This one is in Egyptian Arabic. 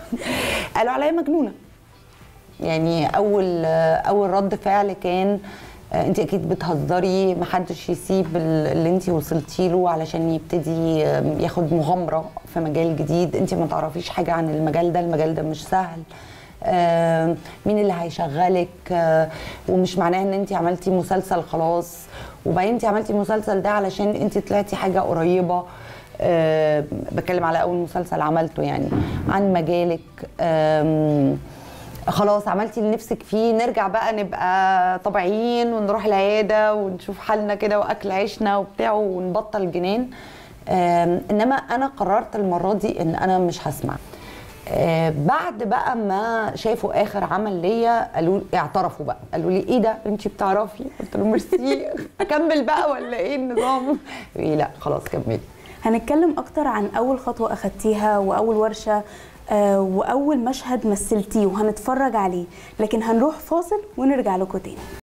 قالوا عليا مجنونه يعني اول اول رد فعل كان آه، انت اكيد بتهزري محدش يسيب ال- اللي انت وصلتي له علشان يبتدي آه، ياخد مغامره في مجال جديد انت ما تعرفيش حاجه عن المجال ده المجال ده مش سهل آه، مين اللي هيشغلك آه، ومش معناه ان انت عملتي مسلسل خلاص وبعدين انت عملتي المسلسل ده علشان انت طلعتي حاجه قريبه آه، بتكلم على اول مسلسل عملته يعني عن مجالك آم، خلاص عملتي اللي نفسك فيه نرجع بقى نبقى طبيعيين ونروح العياده ونشوف حالنا كده واكل عيشنا وبتاع ونبطل جنان آم، انما انا قررت المره دي ان انا مش هسمع آه، بعد بقى ما شافوا اخر عمل ليا قالوا اعترفوا بقى قالوا لي ايه ده انت بتعرفي قلت لهم ميرسي اكمل بقى ولا ايه النظام إيه لا خلاص كملي هنتكلم اكتر عن اول خطوه اخدتيها واول ورشه آه، واول مشهد مثلتيه وهنتفرج عليه لكن هنروح فاصل ونرجع لكم تاني